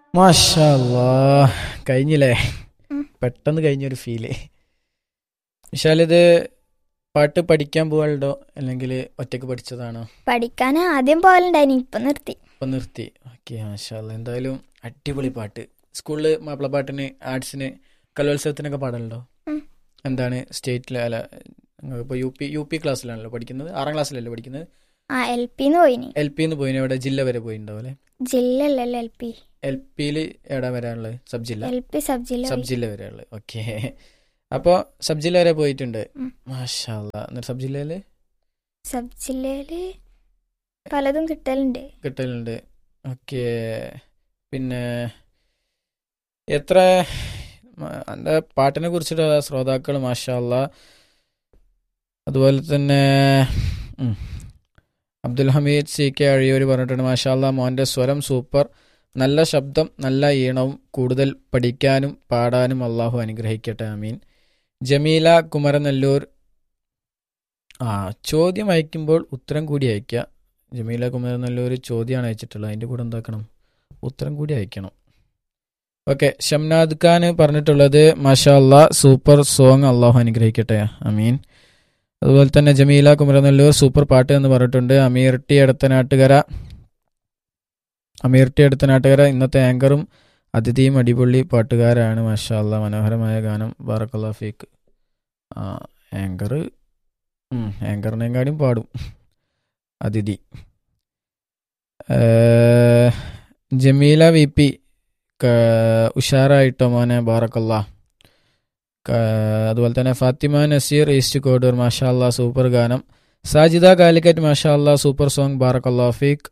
മാഷാല്ലാ കഴിഞ്ഞില്ലേ ഉം. പെട്ടെന്ന് കഴിഞ്ഞൊരു ഫീല് വിശാലിത് പാട്ട് പഠിക്കാൻ പോവാളുണ്ടോ അല്ലെങ്കിൽ ഒറ്റക്ക് പഠിച്ചതാണോ പഠിക്കാൻ ആദ്യം പോകലുണ്ടായിനി ഇപ്പൊ നിർത്തി ഇപ്പൊ നിർത്തി ഓക്കെ മാഷാല്ല എന്തായാലും അടിപൊളി പാട്ട് സ്കൂളിൽ മാപ്പിളപ്പാട്ടിന് ആർട്സിന് കലോത്സവത്തിനൊക്കെ പാടലുണ്ടോ ഉം. എന്താണ് സ്റ്റേറ്റിൽ അല്ല ഇപ്പോൾ യു പി യു പി ക്ലാസ്സിലാണല്ലോ പഠിക്കുന്നത് ആറാം ക്ലാസ്സിലല്ലേ പഠിക്കുന്നത് ആ എൽ പിന്ന് പോയിനി എൽ പിന്ന് പോയിന് എവിടെ ജില്ല വരെ പോയിണ്ടാവും അല്ലേ ജില്ലല്ലല്ലോ എൽ പി എൽ പിയിൽ എവിടെ വരാനുള്ളത് സബ് ജില്ല എൽ പി സബ് ജില്ല സബ് പോയി. ജില്ല വരെ ഉള്ളത് ഓക്കെ അപ്പോൾ സബ് ജില്ല വരെ പോയിട്ടുണ്ട് ഉം. മാഷാല്ല എന്നിട്ട് സബ് ജില്ലയിൽ സബ് ജില്ലയില് പലതും കിട്ടലുണ്ട് കിട്ടലുണ്ട് ഓക്കെ പിന്നെ എത്ര മ- എൻ്റെ പാട്ടിനെ കുറിച്ചിട്ട് ശ്രോതാക്കൾ മാഷാല്ല അതുപോലെ തന്നെ ഉം, അബ്ദുൽ ഹമീദ് സി കെ അഴിയൂർ പറഞ്ഞിട്ടുണ്ട് മാഷാല്ല മോൻ്റെ സ്വരം സൂപ്പർ നല്ല ശബ്ദം നല്ല ഈണവും കൂടുതൽ പഠിക്കാനും പാടാനും അള്ളാഹു അനുഗ്രഹിക്കട്ടെ അമീൻ ജമീല കുമരനെല്ലൂർ ആ ചോദ്യം അയക്കുമ്പോൾ ഉത്തരം കൂടി അയക്കുക ജമീല കുമരനെല്ലൂർ ചോദ്യമാണ് അയച്ചിട്ടുള്ളത് അതിൻ്റെ കൂടെ എന്താക്കണം ഉത്തരം കൂടി അയക്കണം ഓക്കെ ഷംനാദ് ഖാൻ പറഞ്ഞിട്ടുള്ളത് മാഷാ അല്ലാ സൂപ്പർ സോങ് അള്ളാഹു അനുഗ്രഹിക്കട്ടെ അമീൻ അതുപോലെ തന്നെ ജമീല കുമരനെല്ലൂർ സൂപ്പർ പാട്ട് എന്ന് പറഞ്ഞിട്ടുണ്ട് അമീർ ടി അടുത്തനാട്ടുകര അമീർ ടി അടുത്തനാട്ടുകര ഇന്നത്തെ ആങ്കറും അതിഥിയും അടിപൊളി പാട്ടുകാരാണ് മാഷാ അല്ലാ മനോഹരമായ ഗാനം ബാറക്കല്ലാ ഫീക്ക് ആ ആങ്കർ ആങ്കറിനെങ്കാടും പാടും അതിഥി ഏഹ്, ജമീല വി പി ക- ഉഷാറായിട്ടോ മോനെ ബാറക്കല്ല അതുപോലെ തന്നെ ഫാത്തിമ നസീർ ഈസ്റ്റ് കോഡൂർ മാഷാ അല്ലാ സൂപ്പർ ഗാനം സാജിദ കാലിക്കറ്റ് മാഷാ അല്ലാ സൂപ്പർ സോങ് ബാറക്കല്ലാ ഫീക്ക്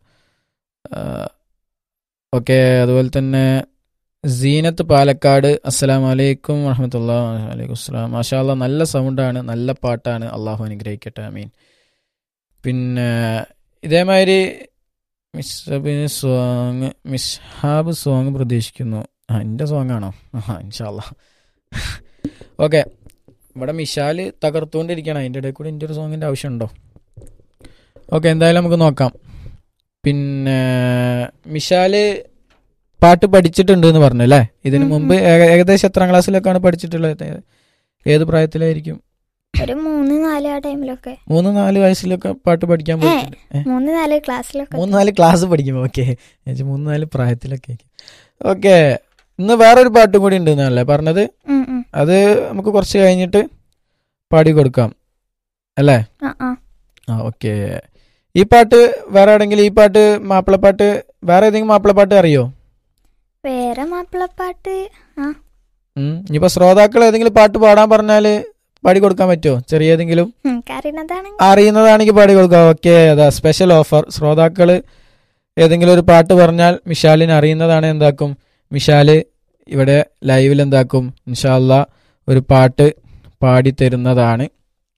ഓക്കെ അതുപോലെ തന്നെ സീനത്ത് പാലക്കാട് അസ്സലാം വലൈക്കും വറഹമത്തുള്ള വലൈക്കും അസ്സലാം മാഷാ അല്ലാ നല്ല സൗണ്ടാണ് നല്ല പാട്ടാണ് അള്ളാഹു അനുഗ്രഹിക്കട്ടെ അമീൻ പിന്നെ ഇതേമാതിരി മിസ്ഹബിന് സോങ് മിസ്ഹാബ് സോങ് പ്രതീക്ഷിക്കുന്നു ആ എൻ്റെ സോങ് ആണോ ആ ഇൻഷാല്ല ഓക്കെ ഇവിടെ മിഷാല് തകർത്തുകൊണ്ടിരിക്കണം അതിൻ്റെ ഇടയിൽ കൂടെ എൻ്റെ ഒരു സോങ്ങിൻ്റെ ആവശ്യമുണ്ടോ ഓക്കെ എന്തായാലും നമുക്ക് നോക്കാം പിന്നെ മിഷാല് പാട്ട് പഠിച്ചിട്ടുണ്ട് എന്ന് പറഞ്ഞു അല്ലേ ഇതിനു ഉം, മുമ്പ് ഏക- ഏകദേശം എത്രാം ക്ലാസ്സിലൊക്കെയാണ് പഠിച്ചിട്ടുള്ളത് ഏത് പ്രായത്തിലായിരിക്കും ഒരു മൂന്ന് നാല് ആ ടൈമിലൊക്കെ മൂന്ന് നാല് വയസ്സിലൊക്കെ പാട്ട് പഠിക്കാൻ പോയിട്ടുണ്ട് ഏ? മൂന്ന് നാല് ക്ലാസ്സിലൊക്കെ മൂന്ന് നാല് ക്ലാസ് പഠിക്കും ഓക്കെ മൂന്ന് നാല് പ്രായത്തിലൊക്കെ ഓക്കെ ഇന്ന് വേറൊരു പാട്ടും കൂടി ഉണ്ട് എന്നല്ലേ പറഞ്ഞത് ഉം, ഉം. അത് നമുക്ക് കുറച്ച് കഴിഞ്ഞിട്ട് പാടി കൊടുക്കാം അല്ലേ ആ ആ ആ ഓക്കെ ഈ പാട്ട് വേറെ എവിടെങ്കിലും ഈ പാട്ട് മാപ്പിളപ്പാട്ട് വേറെ ഏതെങ്കിലും മാപ്പിളപ്പാട്ട് അറിയോ വേറെ മാപ്പിളപ്പാട്ട് ആ ഉം. ഇനിയിപ്പോ ശ്രോതാക്കൾ ഏതെങ്കിലും പാട്ട് പാടാൻ പറഞ്ഞാല് പാടി കൊടുക്കാൻ പറ്റുമോ ചെറിയ ഏതെങ്കിലും എനിക്കറിയുന്നതാണെങ്കിൽ അറിയുന്നതാണെങ്കിൽ പാടി കൊടുക്കാം ഓക്കെ അതാ സ്പെഷ്യൽ ഓഫർ ശ്രോതാക്കൾ ഏതെങ്കിലും ഒരു പാട്ട് പറഞ്ഞാൽ മിഷാലിന് അറിയുന്നതാണ് എന്താക്കും മിഷാല് ഇവിടെ ലൈവിൽ എന്താക്കും ഇൻഷാല്ല ഒരു പാട്ട് പാടി തരുന്നതാണ്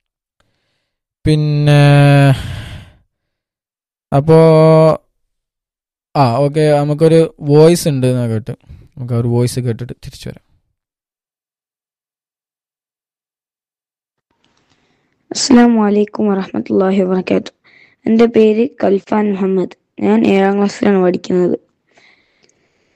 പിന്നെ അപ്പോ ആ ഓക്കെ നമുക്കൊരു വോയിസ് ഉണ്ട് എന്നാ കേട്ട് നമുക്ക് ആ ഒരു വോയിസ് കേട്ടിട്ട് തിരിച്ചു വരാം അസ്സാം വലൈക്കും വറഹമത്തല്ലാഹി വാബർക്കാത്തു എൻ്റെ പേര് കൽഫാൻ മുഹമ്മദ് ഞാൻ ഏഴാം ക്ലാസ്സിലാണ് പഠിക്കുന്നത്